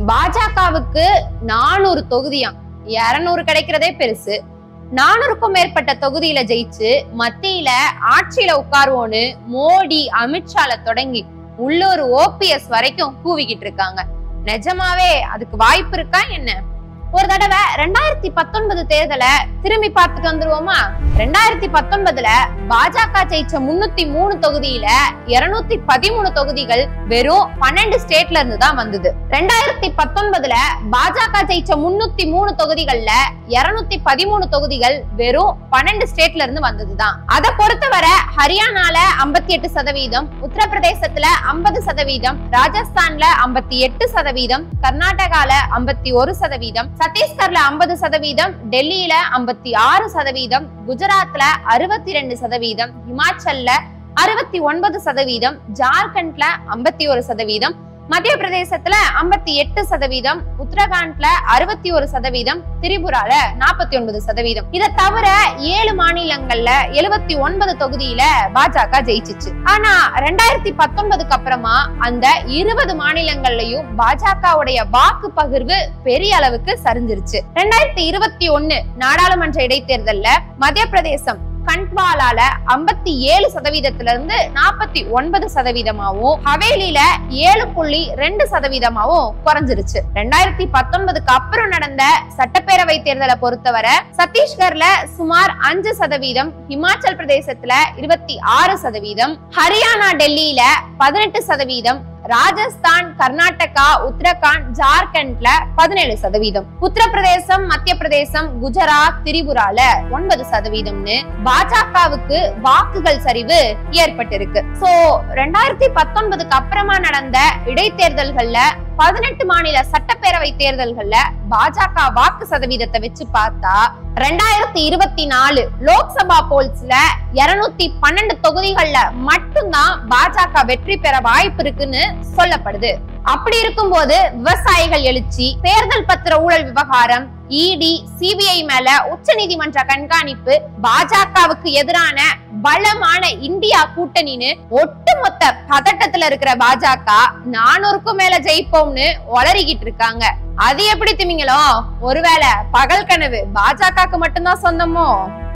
பாஜகவுக்கு நானூறு தொகுதியாம் இருநூறு கிடைக்கிறதே பெருசு நானூறுக்கும் மேற்பட்ட தொகுதியில ஜெயிச்சு மத்தியில ஆட்சியில உட்காருவோன்னு மோடி அமித்ஷால தொடங்கி உள்ளூர் ஓபிஎஸ் வரைக்கும் கூவிக்கிட்டு இருக்காங்க நிஜமாவே அதுக்கு வாய்ப்பு இருக்கா என்ன ஒரு தடவை ரெண்டாயிரத்தி பத்தொன்பது தேர்தலை திரும்பி பார்த்துட்டு வந்துருவோமா ரெண்டாயிரத்தி பத்தொன்பதுல பாஜக ஜெயிச்ச முன்னூத்தி மூணு தொகுதியில இருநூத்தி பதிமூணு தொகுதிகள் வெறும் பன்னெண்டு ஸ்டேட்ல இருந்து தான் வந்தது ரெண்டாயிரத்தி பத்தொன்பதுல பாஜக ஜெயிச்ச முன்னூத்தி மூணு தொகுதிகள்ல இருநூத்தி பதிமூணு தொகுதிகள் வெறும் பன்னெண்டு ஸ்டேட்ல இருந்து வந்ததுதான் அதை பொறுத்தவரை ஹரியானால ஐம்பத்தி எட்டு சதவீதம் உத்தரப்பிரதேசத்துல ஐம்பது சதவீதம் ராஜஸ்தான்ல ஐம்பத்தி எட்டு சதவீதம் கர்நாடகால ஐம்பத்தி ஒரு சதவீதம் சத்தீஸ்கர்ல ஐம்பது சதவீதம் டெல்லியில ஐம்பத்தி ஆறு சதவீதம் குஜராத்ல அறுபத்தி ரெண்டு சதவீதம் ஹிமாச்சல்ல அறுபத்தி ஒன்பது சதவீதம் ஜார்க்கண்ட்ல ஐம்பத்தி ஒரு சதவீதம் மத்திய பிரதேசத்துல ஐம்பத்தி எட்டு சதவீதம் உத்தரகாண்ட்ல அறுபத்தி ஒரு சதவீதம் திரிபுரால நாற்பத்தி ஒன்பது சதவீதம் இதை தவிர ஏழு மாநிலங்கள்ல எழுபத்தி ஒன்பது தொகுதியில பாஜக ஜெயிச்சிச்சு ஆனா ரெண்டாயிரத்தி பத்தொன்பதுக்கு அப்புறமா அந்த இருபது மாநிலங்கள்லயும் பாஜகவுடைய வாக்கு பகிர்வு பெரிய அளவுக்கு சரிஞ்சிருச்சு ரெண்டாயிரத்தி இருபத்தி ஒண்ணு நாடாளுமன்ற இடைத்தேர்தல்ல மத்திய பிரதேசம் கண்ட்வாலால ஐம்பத்தி ஏழு சதவீதத்துல இருந்து நாற்பத்தி ஒன்பது சதவீதமாவும் ஹவேலியில ஏழு புள்ளி ரெண்டு சதவீதமாவும் குறைஞ்சிருச்சு ரெண்டாயிரத்தி பத்தொன்பதுக்கு அப்புறம் நடந்த சட்டப்பேரவை தேர்தலை பொறுத்தவரை சத்தீஸ்கர்ல சுமார் அஞ்சு சதவீதம் ஹிமாச்சல் பிரதேசத்துல இருபத்தி ஆறு சதவீதம் ஹரியானா டெல்லியில பதினெட்டு சதவீதம் ராஜஸ்தான் கர்நாடகா உத்தரகாண்ட் ஜார்க்கண்ட்ல பதினேழு சதவீதம் உத்தரப்பிரதேசம் மத்திய பிரதேசம் குஜராத் திரிபுரால ஒன்பது சதவீதம்னு பாஜகவுக்கு வாக்குகள் சரிவு ஏற்பட்டிருக்கு சோ ரெண்டாயிரத்தி பத்தொன்பதுக்கு அப்புறமா நடந்த இடைத்தேர்தல்கள்ல பதினெட்டு மாநில சட்டப்பேரவை தேர்தல்கள்ல பாஜக வாக்கு சதவீதத்தை வச்சு பார்த்தா ரெண்டாயிரத்தி இருபத்தி நாலு லோக்சபா போல்ஸ்ல இருநூத்தி பன்னெண்டு தொகுதிகள்ல மட்டும்தான் பாஜக வெற்றி பெற வாய்ப்பு இருக்குன்னு சொல்லப்படுது அப்படி இருக்கும்போது விவசாயிகள் எழுச்சி தேர்தல் பத்திர ஊழல் விவகாரம் இடி சிபிஐ மேல உச்சநீதிமன்ற கண்காணிப்பு பாஜகவுக்கு எதிரான பலமான இந்தியா கூட்டணின்னு ஒட்டுமொத்த பதட்டத்துல இருக்கிற பாஜக நானூறுக்கும் மேல ஜெயிப்போம்னு வளரிக்கிட்டு இருக்காங்க அது எப்படி திமிங்களோ ஒருவேளை பகல் கனவு பாஜகவுக்கு மட்டும்தான் சொந்தமோ